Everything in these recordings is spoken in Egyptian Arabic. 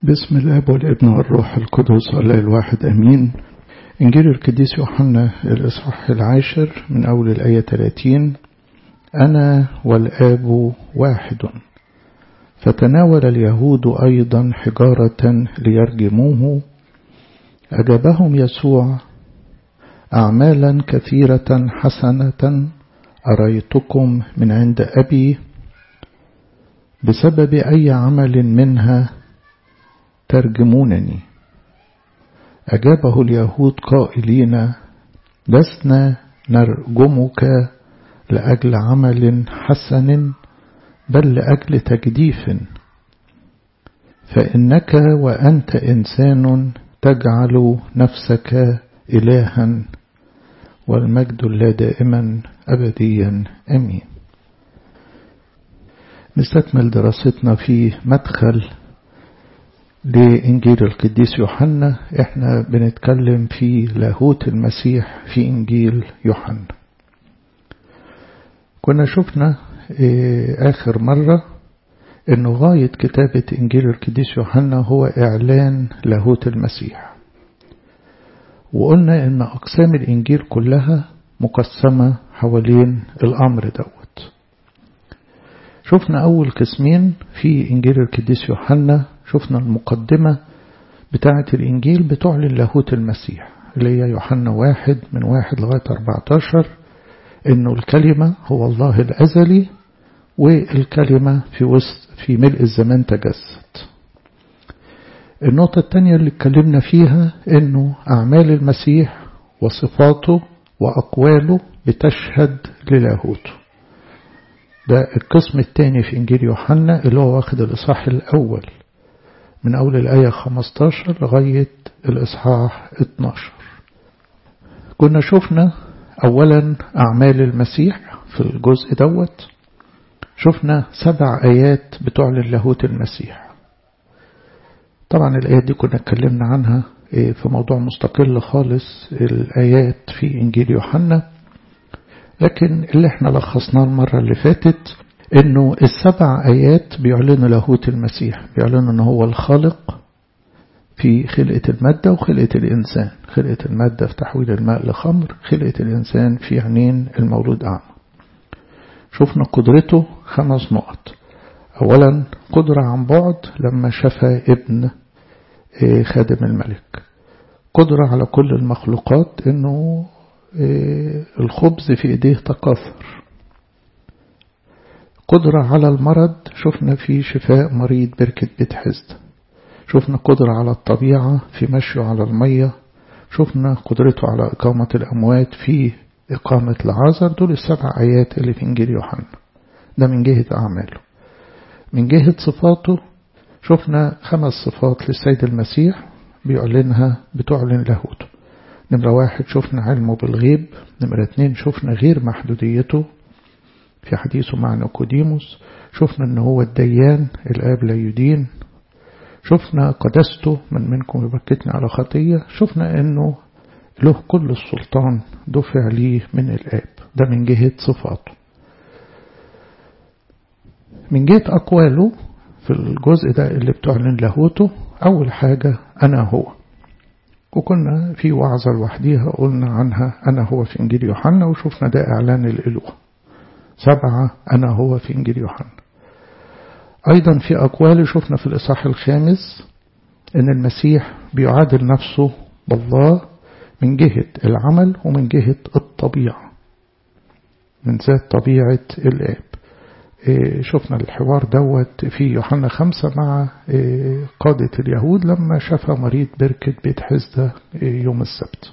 بسم الاب والابن والروح القدس الله الواحد امين انجيل القديس يوحنا الاصحاح العاشر من اول الايه 30 انا والاب واحد فتناول اليهود ايضا حجاره ليرجموه اجابهم يسوع اعمالا كثيره حسنه اريتكم من عند ابي بسبب اي عمل منها ترجمونني أجابه اليهود قائلين لسنا نرجمك لأجل عمل حسن بل لأجل تجديف فإنك وأنت إنسان تجعل نفسك إلها والمجد لا دائما أبديا أمين نستكمل دراستنا في مدخل لإنجيل القديس يوحنا احنا بنتكلم في لاهوت المسيح في إنجيل يوحنا كنا شفنا اه آخر مرة انه غاية كتابة إنجيل القديس يوحنا هو إعلان لاهوت المسيح وقلنا ان أقسام الإنجيل كلها مقسمة حوالين الأمر دوت شفنا أول قسمين في إنجيل القديس يوحنا شفنا المقدمة بتاعة الإنجيل بتعلن لاهوت المسيح اللي هي يوحنا واحد من واحد لغاية 14 إنه الكلمة هو الله الأزلي والكلمة في وسط في ملء الزمان تجسد النقطة الثانية اللي اتكلمنا فيها إنه أعمال المسيح وصفاته وأقواله بتشهد للاهوته ده القسم الثاني في إنجيل يوحنا اللي هو واخد الإصحاح الأول من أول الآية 15 لغاية الإصحاح 12 كنا شفنا أولا أعمال المسيح في الجزء دوت شفنا سبع آيات بتعلن لاهوت المسيح طبعا الآيات دي كنا اتكلمنا عنها في موضوع مستقل خالص الآيات في إنجيل يوحنا لكن اللي احنا لخصناه المرة اللي فاتت انه السبع ايات بيعلنوا لاهوت المسيح بيعلنوا ان هو الخالق في خلقة المادة وخلقة الإنسان خلقة المادة في تحويل الماء لخمر خلقة الإنسان في عينين المولود أعمى شفنا قدرته خمس نقط أولا قدرة عن بعد لما شفى ابن خادم الملك قدرة على كل المخلوقات انه الخبز في ايديه تكاثر قدرة على المرض شفنا في شفاء مريض بركة بيت حزد شفنا قدرة على الطبيعة في مشيه على المية شفنا قدرته على إقامة الأموات في إقامة العازر دول السبع آيات اللي في إنجيل يوحنا ده من جهة أعماله من جهة صفاته شفنا خمس صفات للسيد المسيح بيعلنها بتعلن لاهوته نمرة واحد شفنا علمه بالغيب نمرة اتنين شفنا غير محدوديته في حديثه مع نيقوديموس شفنا ان هو الديان الاب لا يدين شفنا قدسته من منكم يبكتني على خطية شفنا انه له كل السلطان دفع ليه من الاب ده من جهة صفاته من جهة أقواله في الجزء ده اللي بتعلن لاهوته أول حاجة أنا هو وكنا في وعظة لوحديها قلنا عنها أنا هو في إنجيل يوحنا وشفنا ده إعلان الإلوه سبعة أنا هو في إنجيل يوحنا أيضا في أقوال شفنا في الإصحاح الخامس أن المسيح بيعادل نفسه بالله من جهة العمل ومن جهة الطبيعة من ذات طبيعة الآب شفنا الحوار دوت في يوحنا خمسة مع قادة اليهود لما شفى مريض بركة بيت حزدة يوم السبت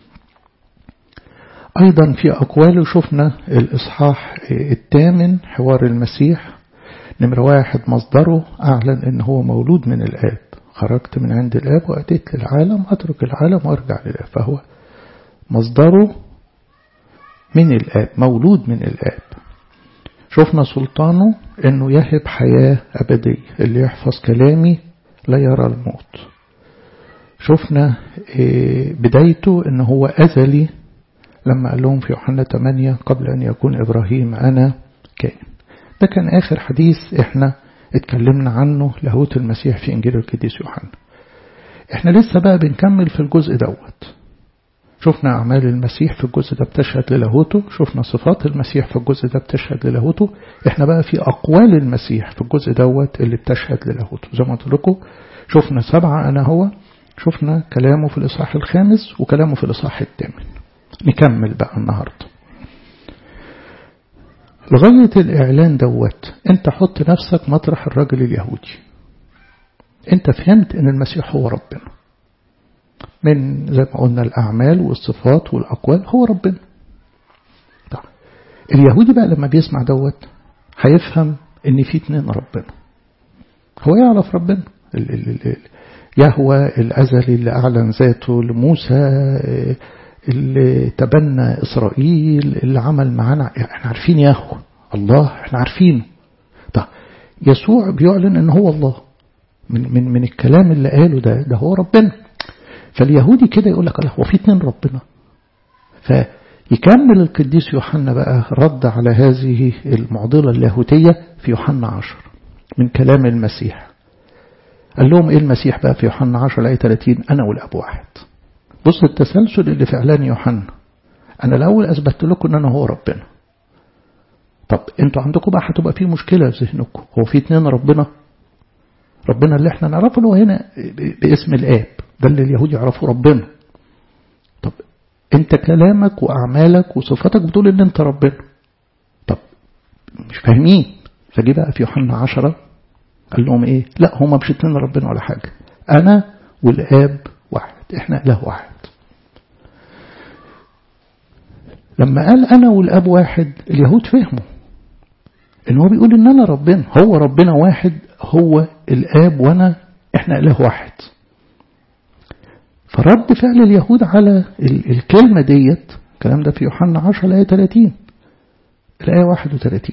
أيضا في أقواله شفنا الإصحاح الثامن حوار المسيح نمرة واحد مصدره أعلن أن هو مولود من الآب خرجت من عند الآب وأتيت للعالم أترك العالم وأرجع للآب فهو مصدره من الآب مولود من الآب شفنا سلطانه أنه يهب حياة أبدية اللي يحفظ كلامي لا يرى الموت شفنا بدايته أنه هو أزلي لما قال لهم في يوحنا 8 قبل أن يكون إبراهيم أنا كائن ده كان آخر حديث إحنا اتكلمنا عنه لاهوت المسيح في إنجيل القديس يوحنا احنا لسه بقى بنكمل في الجزء دوت شفنا أعمال المسيح في الجزء ده بتشهد للاهوته شفنا صفات المسيح في الجزء ده بتشهد للاهوته احنا بقى في أقوال المسيح في الجزء دوت اللي بتشهد للاهوته زي ما قلت لكم شفنا سبعة أنا هو شفنا كلامه في الإصحاح الخامس وكلامه في الإصحاح الثامن نكمل بقى النهاردة لغاية الإعلان دوت أنت حط نفسك مطرح الرجل اليهودي أنت فهمت أن المسيح هو ربنا من زي ما قلنا الأعمال والصفات والأقوال هو ربنا طيب. اليهودي بقى لما بيسمع دوت هيفهم ان في اتنين ربنا هو يعرف ربنا ال ال ال يهوى الأزلي اللي أعلن ذاته لموسى اللي تبنى إسرائيل اللي عمل معانا احنا عارفين يهوى الله احنا عارفينه طيب يسوع بيعلن ان هو الله من من من الكلام اللي قاله ده ده هو ربنا فاليهودي كده يقول لك هو في اتنين ربنا فيكمل القديس يوحنا بقى رد على هذه المعضلة اللاهوتية في يوحنا عشر من كلام المسيح قال لهم ايه المسيح بقى في يوحنا 10 آية 30 انا والاب واحد بص التسلسل اللي في اعلان يوحنا انا الاول اثبت لكم ان انا هو ربنا طب انتوا عندكم بقى هتبقى في مشكله في ذهنكم هو في اتنين ربنا ربنا اللي احنا نعرفه اللي هو هنا باسم الاب ده اللي اليهود يعرفوا ربنا طب انت كلامك واعمالك وصفاتك بتقول ان انت ربنا طب مش فاهمين فجي بقى في يوحنا 10 قال لهم ايه لا هما مش اتنين ربنا ولا حاجة انا والاب واحد احنا اله واحد لما قال انا والاب واحد اليهود فهموا ان هو بيقول ان انا ربنا هو ربنا واحد هو الاب وانا احنا اله واحد فرد فعل اليهود على الكلمة ديت الكلام ده في يوحنا 10 الآية 30 الآية 31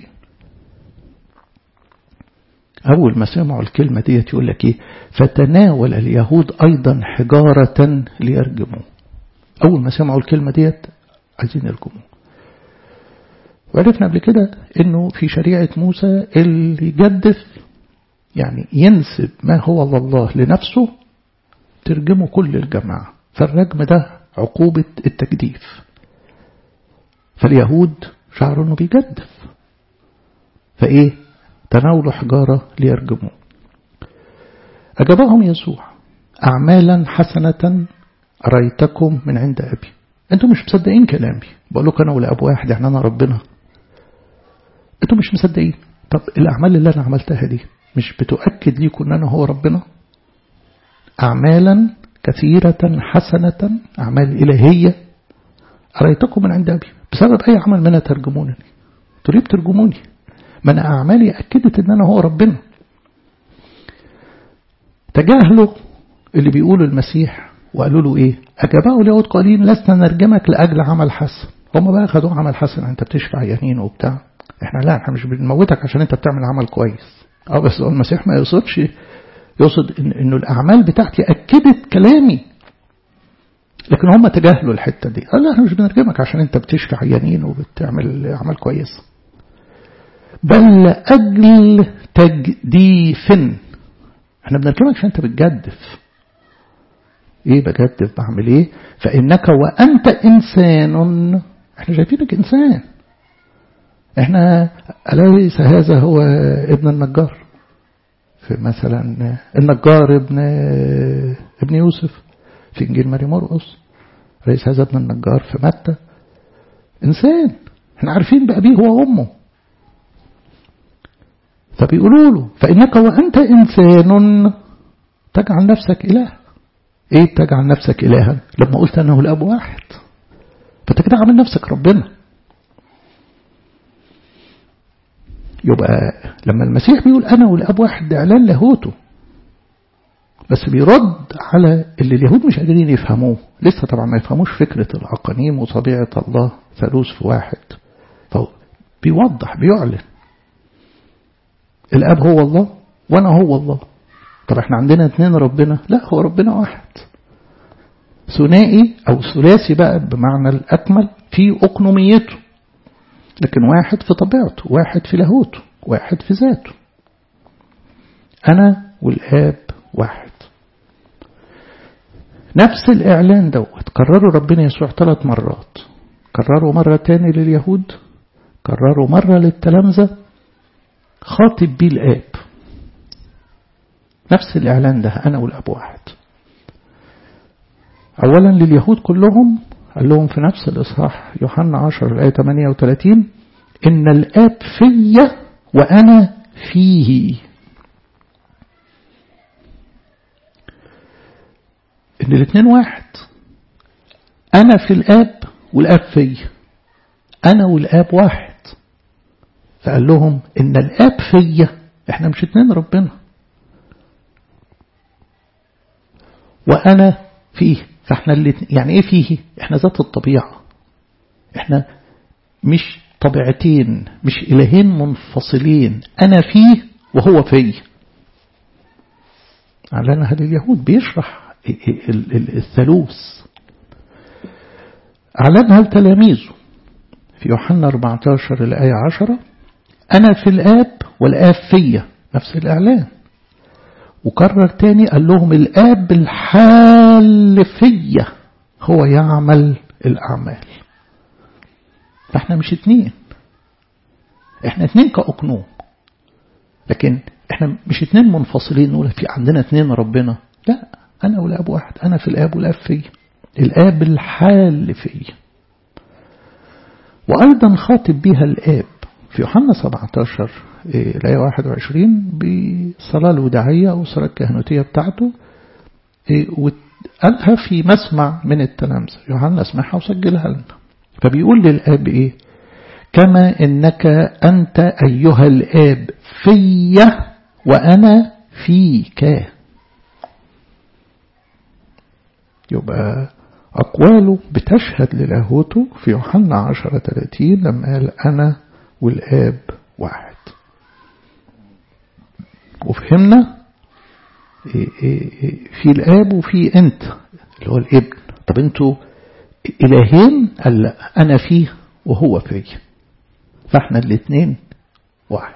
أول ما سمعوا الكلمة ديت يقول لك إيه فتناول اليهود أيضا حجارة ليرجموه أول ما سمعوا الكلمة ديت عايزين يرجموه وعرفنا قبل كده إنه في شريعة موسى اللي يجدف يعني ينسب ما هو الله لنفسه ترجمه كل الجماعة فالرجم ده عقوبة التجديف فاليهود شعروا انه بيجدف فايه تناولوا حجارة ليرجموه أجابهم يسوع أعمالا حسنة أريتكم من عند أبي أنتم مش مصدقين كلامي بقول لكم أنا والأب واحد يعني أنا ربنا أنتم مش مصدقين طب الأعمال اللي أنا عملتها دي مش بتؤكد ليكم أن أنا هو ربنا أعمالا كثيرة حسنة أعمال إلهية أريتكم من عند أبي بسبب أي عمل منها ترجمونني تريد ترجموني ما أنا أعمالي أكدت أن أنا هو ربنا تجاهلوا اللي بيقولوا المسيح وقالوا له إيه أجابه اليهود قالين لسنا نرجمك لأجل عمل حسن هم بقى خدوا عمل حسن أنت بتشفع يمين وبتاع احنا لا احنا مش بنموتك عشان انت بتعمل عمل كويس اه بس المسيح ما يقصدش يقصد إن انه الاعمال بتاعتي اكدت كلامي لكن هم تجاهلوا الحته دي قال لا احنا مش بنرجمك عشان انت بتشفي عيانين وبتعمل اعمال كويسه بل لاجل تجديف احنا بنرجمك عشان انت بتجدف ايه بجدف بعمل ايه فانك وانت انسان احنا شايفينك انسان احنا أليس هذا هو ابن النجار في مثلا النجار ابن ابن يوسف في إنجيل ماري مرقس أليس هذا ابن النجار في متى إنسان احنا عارفين بأبيه هو وأمه فبيقولوا له فإنك وأنت إنسان تجعل نفسك إله إيه تجعل نفسك إلها لما قلت أنه الأب واحد فأنت كده عامل نفسك ربنا يبقى لما المسيح بيقول أنا والأب واحد ده إعلان لاهوته بس بيرد على اللي اليهود مش قادرين يفهموه لسه طبعا ما يفهموش فكرة الأقانيم وطبيعة الله ثالوث في واحد فبيوضح بيعلن الأب هو الله وأنا هو الله طب احنا عندنا اثنين ربنا لا هو ربنا واحد ثنائي أو ثلاثي بقى بمعنى الأكمل في أقنوميته لكن واحد في طبيعته واحد في لاهوته واحد في ذاته أنا والآب واحد نفس الإعلان دوت كرروا ربنا يسوع ثلاث مرات كرروا مرة تاني لليهود كرروا مرة للتلامذة خاطب بيه الآب نفس الإعلان ده أنا والآب واحد أولا لليهود كلهم قال لهم في نفس الإصحاح يوحنا 10 الآية 38 إن الآب في وأنا فيه إن الاثنين واحد أنا في الآب والآب في أنا والآب واحد فقال لهم إن الآب في إحنا مش اتنين ربنا وأنا فيه فإحنا الاتنين يعني إيه فيه إحنا ذات الطبيعة إحنا مش طبيعتين مش إلهين منفصلين أنا فيه وهو فيه أعلنها لليهود بيشرح الثالوث أعلنها لتلاميذه في يوحنا 14 الآية 10 أنا في الآب والآب فيا نفس الإعلان وكرر تاني قال لهم الآب الحال فيا هو يعمل الأعمال فاحنا مش اتنين احنا اتنين كأقنوم لكن احنا مش اتنين منفصلين نقول في عندنا اتنين ربنا لا أنا والآب واحد أنا في الآب والآب فيا الآب الحال فيا وأيضا خاطب بها الآب في يوحنا 17 الآية 21 بصلاة الوداعية أو الصلاة الكهنوتية بتاعته وقالها في مسمع من التلامذة يوحنا اسمعها وسجلها لنا فبيقول للآب إيه كما إنك أنت أيها الآب في وأنا فيك يبقى أقواله بتشهد للاهوته في يوحنا 10 30 لما قال أنا والآب واحد وفهمنا في الآب وفي أنت اللي هو الابن طب أنتوا إلهين قال لا أنا فيه وهو فيه فاحنا الاثنين واحد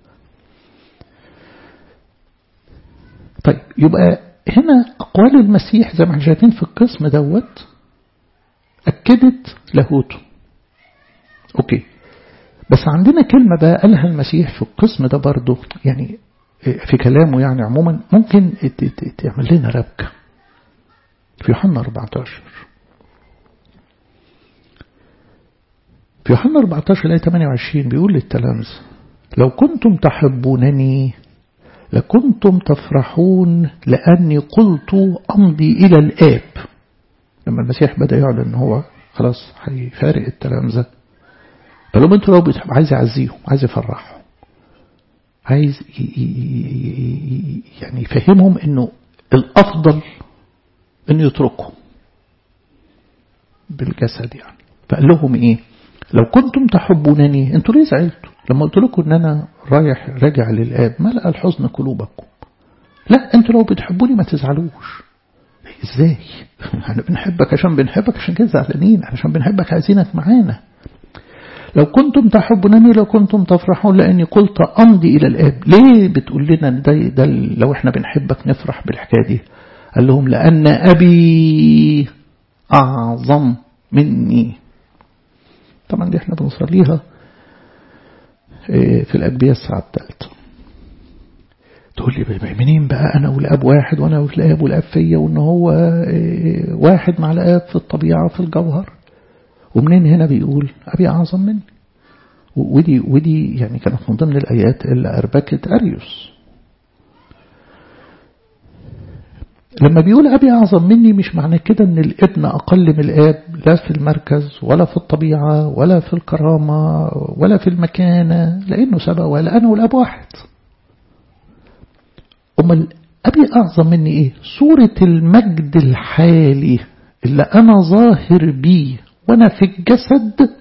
طيب يبقى هنا أقوال المسيح زي ما احنا شايفين في القسم دوت أكدت لاهوته أوكي بس عندنا كلمة بقى قالها المسيح في القسم ده برضه يعني في كلامه يعني عموما ممكن تعمل لنا ربكة في يوحنا 14 في يوحنا 14 الآية 28 بيقول للتلامذة لو كنتم تحبونني لكنتم تفرحون لأني قلت أمضي إلى الآب لما المسيح بدأ يعلن أن هو خلاص هيفارق التلامذة قال لهم انتوا لو بتحب عايز يعزيهم عايز يفرحهم عايز يعني يفهمهم انه الافضل انه يتركهم بالجسد يعني فقال لهم ايه لو كنتم تحبونني انتوا ليه زعلتوا لما قلت لكم ان انا رايح راجع للاب ملأ الحزن قلوبكم لا انتوا لو بتحبوني ما تزعلوش ازاي احنا بنحبك عشان بنحبك عشان كده زعلانين عشان بنحبك عايزينك معانا لو كنتم تحبونني لو كنتم تفرحون لاني قلت امضي الى الاب ليه بتقول لنا ده, ده لو احنا بنحبك نفرح بالحكايه دي قال لهم لان ابي اعظم مني طبعا دي احنا بنصليها في الأنبياء الساعة الثالثة تقول لي منين بقى أنا والأب واحد وأنا والأب والأب فيا وإن هو واحد مع الأب في الطبيعة في الجوهر ومنين هنا بيقول أبي أعظم مني ودي ودي يعني كانت من ضمن الآيات اللي أربكت أريوس لما بيقول أبي أعظم مني مش معنى كده أن الابن أقل من الآب لا في المركز ولا في الطبيعة ولا في الكرامة ولا في المكانة لأنه سبق ولا أنا والأب واحد أما أبي أعظم مني إيه صورة المجد الحالي اللي أنا ظاهر بيه وأنا في الجسد